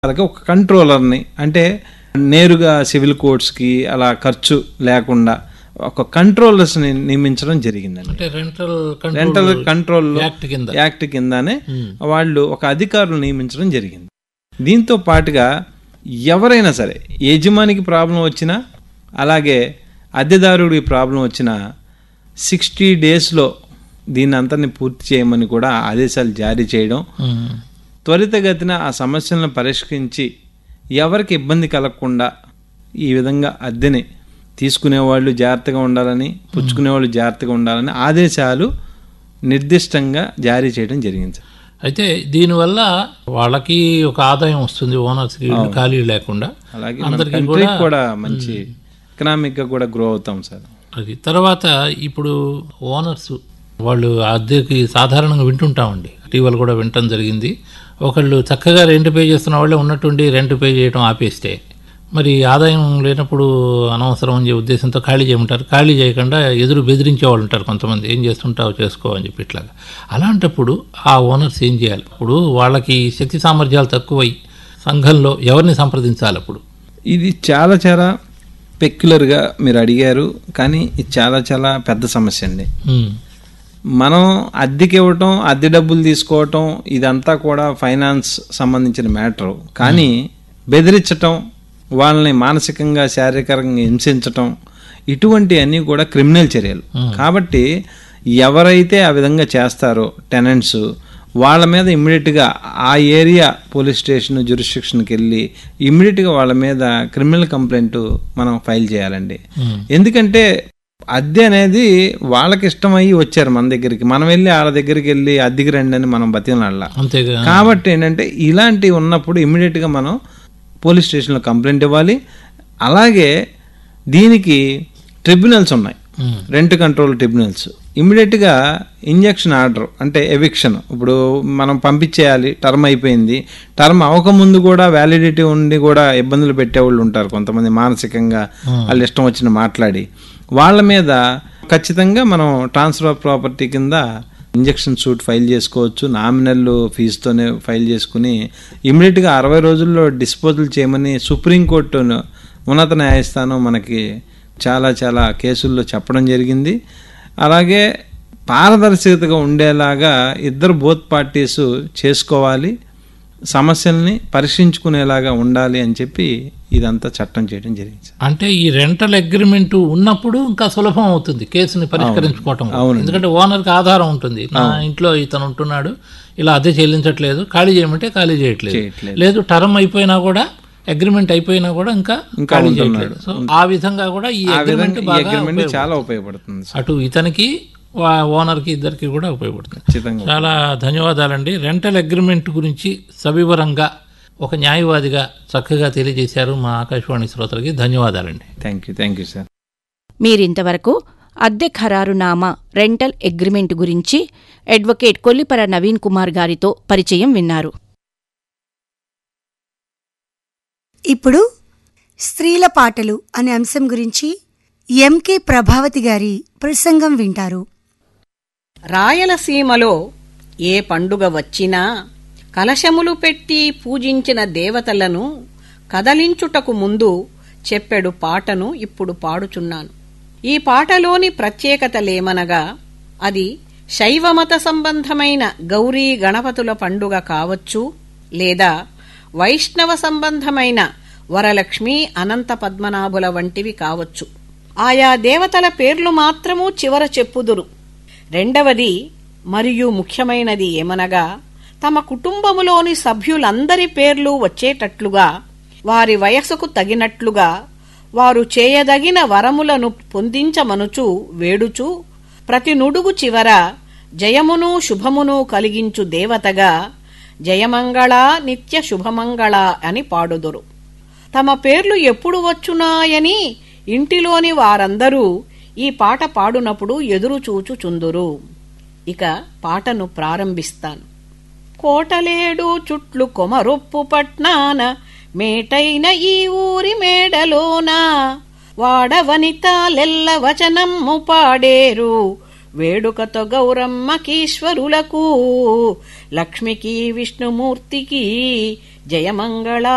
అలాగే ఒక కంట్రోలర్ని అంటే నేరుగా సివిల్ కోర్ట్స్కి అలా ఖర్చు లేకుండా ఒక కంట్రోలర్స్ని నియమించడం జరిగిందండి అంటే రెంటల్ రెంటల్ కంట్రోల్ యాక్ట్ కింద యాక్ట్ కిందనే వాళ్ళు ఒక అధికారులు నియమించడం జరిగింది దీంతో పాటుగా ఎవరైనా సరే యజమానికి ప్రాబ్లం వచ్చినా అలాగే అద్దెదారుడికి ప్రాబ్లం వచ్చినా సిక్స్టీ డేస్లో దీన్ని అంతని పూర్తి చేయమని కూడా ఆదేశాలు జారీ చేయడం ఉమ్. త్వరితగతిన ఆ సమస్యలను పరిష్కరించి ఎవరికి ఇబ్బంది కలగకుండా ఈ విధంగా అద్దెని తీసుకునేవాళ్ళు జాగ్రత్తగా ఉండాలని పుచ్చుకునేవాళ్ళు జాగ్రత్తగా ఉండాలని ఆదేశాలు నిర్దిష్టంగా జారీ చేయడం జరిగింది సార్ అయితే దీనివల్ల వాళ్ళకి ఒక ఆదాయం వస్తుంది ఓనర్స్కి ఇల్లు ఖాళీ లేకుండా అలాగే మన అందరికీ కంట్రీకి కూడా మంచి ఎకనామిక్గా కూడా గ్రో అవుతాం సార్ అది తర్వాత ఇప్పుడు ఓనర్స్ వాళ్ళు అద్దెకి సాధారణంగా వింటుంటామండి ఇటీవల కూడా వినటం జరిగింది ఒకళ్ళు చక్కగా రెంట్ పే చేస్తున్న వాళ్ళే ఉన్నట్టుండి రెంట్ పే చేయడం ఆపేస్తే మరి ఆదాయం లేనప్పుడు అనవసరం అని చెప్పే ఉద్దేశంతో ఖాళీ చేయమంటారు ఖాళీ చేయకుండా ఎదురు బెదిరించే వాళ్ళు ఉంటారు కొంతమంది ఏం చేస్తుంటావు చేసుకో అని చెప్పి ఇట్లాగా అలాంటప్పుడు ఆ ఓనర్స్ ఏం చేయాలి ఇప్పుడు వాళ్ళకి శక్తి సామర్థ్యాలు తక్కువై సంఘంలో ఎవరిని సంప్రదించాలి అప్పుడు ఇది చాలా చాలా పెక్యులర్గా మీరు అడిగారు కానీ ఇది చాలా చాలా పెద్ద సమస్య అండి ఉమ్, మనం అద్దెకి ఇవ్వటం అద్దె డబ్బులు తీసుకోవటం ఇదంతా కూడా ఫైనాన్స్ సంబంధించిన మ్యాటర్ కానీ బెదిరించటం వాళ్ళని మానసికంగా శారీరకంగా హింసించటం ఇటువంటి అన్నీ కూడా క్రిమినల్ చర్యలు కాబట్టి ఎవరైతే ఆ విధంగా చేస్తారో టెనెంట్స్ వాళ్ళ మీద ఇమ్మీడియట్గా ఆ ఏరియా పోలీస్ స్టేషన్ జ్యూరిస్టిక్షన్కి వెళ్ళి ఇమ్మీడియట్గా వాళ్ళ మీద క్రిమినల్ కంప్లైంట్ మనం ఫైల్ చేయాలండి ఎందుకంటే అద్దె అనేది వాళ్ళకి ఇష్టమయ్యి వచ్చారు మన దగ్గరికి మనం వెళ్ళి వాళ్ళ దగ్గరికి వెళ్ళి అద్దెకి రండి అని మనం బతిమలాడాల అంతేగా కాబట్టి ఏంటంటే ఇలాంటివి ఉన్నప్పుడు ఇమ్మీడియట్గా మనం పోలీస్ స్టేషన్లో కంప్లైంట్ ఇవ్వాలి అలాగే దీనికి ట్రిబ్యునల్స్ ఉన్నాయి ఉమ్, రెంట్ కంట్రోల్ ట్రిబ్యునల్స్ ఇమ్మీడియట్గా ఇంజక్షన్ ఆర్డర్ అంటే ఎవిక్షన్ ఇప్పుడు మనం పంపించేయాలి టర్మ్ అయిపోయింది టర్మ్ అవ్వకముందు కూడా వ్యాలిడిటీ ఉండి కూడా ఇబ్బందులు పెట్టేవాళ్ళు ఉంటారు కొంతమంది మానసికంగా వాళ్ళు ఇష్టం వచ్చిన మాట్లాడి వాళ్ళ మీద ఖచ్చితంగా మనం ట్రాన్స్ఫర్ ఆఫ్ ప్రాపర్టీ కింద ఇంజక్షన్ సూట్ ఫైల్ చేసుకోవచ్చు నామినల్ ఫీజుతోనే ఫైల్ చేసుకుని ఇమ్మీడియట్గా అరవై రోజుల్లో డిస్పోజల్ చేయమని సుప్రీంకోర్టు ఉన్నత న్యాయస్థానం మనకి చాలా చాలా కేసుల్లో చెప్పడం జరిగింది అలాగే పారదర్శకతగా ఉండేలాగా ఇద్దరు బోత్ పార్టీస్ చేసుకోవాలి సమస్యల్ని పరిష్కరించుకునేలాగా ఉండాలి అని చెప్పి ఇదంతా చట్టం చేయడం జరిగింది సార్. అంటే ఈ రెంటల్ అగ్రిమెంట్ ఉన్నప్పుడు ఇంకా సులభం అవుతుంది కేసుని పరిష్కరించుకోవటం ఎందుకంటే ఓనర్కి ఆధారం ఉంటుంది నా ఇంట్లో ఇతను ఉంటున్నాడు ఇలా అద్దె చెల్లించట్లేదు ఖాళీ చేయమంటే ఖాళీ చేయట్లేదు చేయట్లేదు. లేదు టర్మ్ అయిపోయినా కూడా అగ్రిమెంట్ అయిపోయినా కూడా ఇంకా ఇంకా ఖాళీ ఉంటున్నాడు. చేయట్లేదు సో ఆ విధంగా కూడా ఈ ఆ అగ్రిమెంట్ విధంగా ఈ బాగా అగ్రిమెంట్ చాలా ఉపయోగపడుతుంది సార్. అటు ఇతనికి వా- ఓనర్కి ఇద్దరికి కూడా ఉపయోగపడుతుంది ఖచ్చితంగా చాలా ధన్యవాదాలండి రెంటల్ అగ్రిమెంట్ గురించి సవివరంగా ఒక న్యాయవాదిగా చక్కగా తెలియజేశారు మా ఆకాశవాణి శ్రోతలకి ధన్యవాదాలండి thank you thank you sir మీరింతవరకు అద్దె ఖరారునామా రెంటల్ అగ్రిమెంట్ గురించి అడ్వకేట్ కొల్లిపర నవీన్ కుమార్ గారితో పరిచయం విన్నారు ఇప్పుడు స్త్రీల పాటలు అనే అంశం గురించి ఎంకే ప్రభావతి గారి ప్రసంగం వింటారు రాయలసీమలో ఏ పండుగ వచ్చినా కలశములు పెట్టి పూజించిన దేవతలను కదలించుటకు ముందు చెప్పెడు పాటను ఇప్పుడు పాడుచున్నాను ఈ పాటలోని ప్రత్యేకతలేమనగా అది శైవమత సంబంధమైన గౌరీ గణపతుల పండుగ కావచ్చు లేదా వైష్ణవ సంబంధమైన వరలక్ష్మి అనంత పద్మనాభుల వంటివి కావచ్చు ఆయా దేవతల పేర్లు మాత్రము చివర చెప్పుదురు రెండవది మరియు ముఖ్యమైనది ఏమనగా తమ కుటుంబములోని సభ్యులందరి పేర్లు వచ్చేటట్లుగా వారి వయసుకు తగినట్లుగా వారు చేయదగిన వరములను పొందించమనుచు వేడుచు ప్రతి నుడుగు చివర జయమును శుభమును కలిగించు దేవతగా జయమంగళ నిత్య శుభమంగళ అని పాడుదురు తమ పేర్లు ఎప్పుడు వచ్చునాయని ఇంటిలోని వారందరూ ఈ పాట పాడునప్పుడు ఎదురు చూచుచుందురు ఇక పాటను ప్రారంభిస్తాను కోటలేడు చుట్లు కొమరొప్పు పట్నాన మేటైన ఈ ఊరి మేడలోన వాడవనితాలెల్ల వచనమ్ము పాడేరు వేడుకతో గౌరమ్మకీశ్వరులకు లక్ష్మికి విష్ణుమూర్తికి జయమంగళ